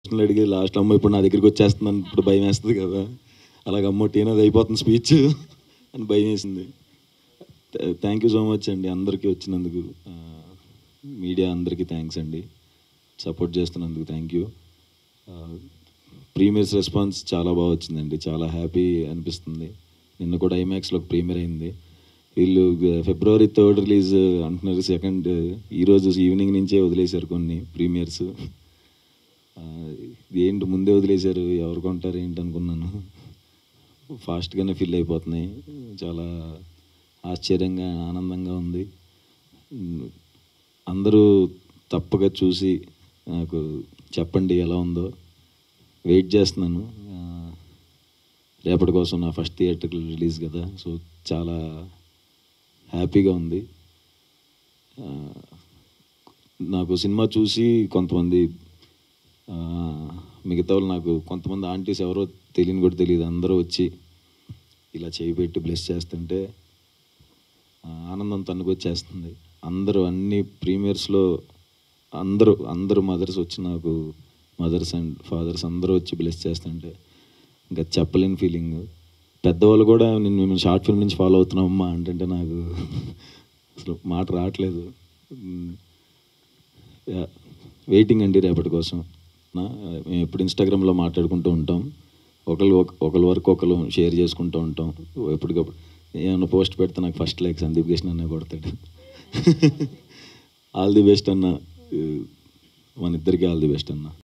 ప్రశ్నలు అడిగి లాస్ట్ అమ్మ ఇప్పుడు నా దగ్గరికి వచ్చేస్తుందని ఇప్పుడు భయం వేస్తుంది కదా అలాగ అమ్మ టీనాది అయిపోతుంది స్పీచ్ అని భయం వేసింది థ్యాంక్ యూ సో మచ్ అండి అందరికీ వచ్చినందుకు మీడియా అందరికీ థ్యాంక్స్ అండి సపోర్ట్ చేస్తున్నందుకు థ్యాంక్ యూ ప్రీమియర్స్ రెస్పాన్స్ చాలా బాగా వచ్చిందండి చాలా హ్యాపీ అనిపిస్తుంది నిన్న కూడా ఐమాక్స్లో ప్రీమియర్ అయింది వీళ్ళు ఫిబ్రవరి థర్డ్ రిలీజ్ అంటున్నారు సెకండ్ ఈరోజు ఈవినింగ్ నుంచే వదిలేశారు కొన్ని ప్రీమియర్స్ ఏంటి ముందే వదిలేశారు ఎవరు కొంటారు ఏంటి అనుకున్నాను ఫాస్ట్గానే ఫిల్ అయిపోతున్నాయి చాలా ఆశ్చర్యంగా ఆనందంగా ఉంది అందరూ తప్పగా చూసి నాకు చెప్పండి ఎలా ఉందో వెయిట్ చేస్తున్నాను ఆ, రేపటి కోసం నా ఫస్ట్ థియేటర్ రిలీజ్ కదా సో చాలా హ్యాపీగా ఉంది ఆ, నాకు సినిమా చూసి కొంతమంది ఆ, మిగతా వాళ్ళు నాకు కొంతమంది ఆంటీస్ ఎవరో తెలియని కూడా తెలియదు అందరూ వచ్చి ఇలా చేయి పెట్టి బ్లెస్ చేస్తుంటే ఆ, ఆనందం తన్నుకొచ్చేస్తుంది అందరూ అన్ని ప్రీమియర్స్లో అందరూ అందరూ మదర్స్ వచ్చి నాకు మదర్స్ అండ్ ఫాదర్స్ అందరూ వచ్చి బ్లెస్ చేస్తుంటే ఇంకా చెప్పలేని ఫీలింగ్ పెద్దవాళ్ళు కూడా నేను మేము షార్ట్ ఫిల్మ్ నుంచి ఫాలో అవుతున్నాం అమ్మా అంటే నాకు అసలు మాట రావట్లేదు వెయిటింగ్ అండి రేపటి కోసం నా- మేము ఎప్పుడు ఇన్స్టాగ్రామ్లో మాట్లాడుకుంటూ ఉంటాం ఒకరు ఒకరి వరకు ఒకరు షేర్ చేసుకుంటూ ఉంటాం ఎప్పటికప్పుడు ఏమైనా పోస్ట్ పెడితే నాకు ఫస్ట్ లైక్ సందీప్ కృష్ణ అన్న కొడతాడు ఆల్ ది బెస్ట్ అన్న మన ఇద్దరికి ఆల్ ది బెస్ట్ అన్న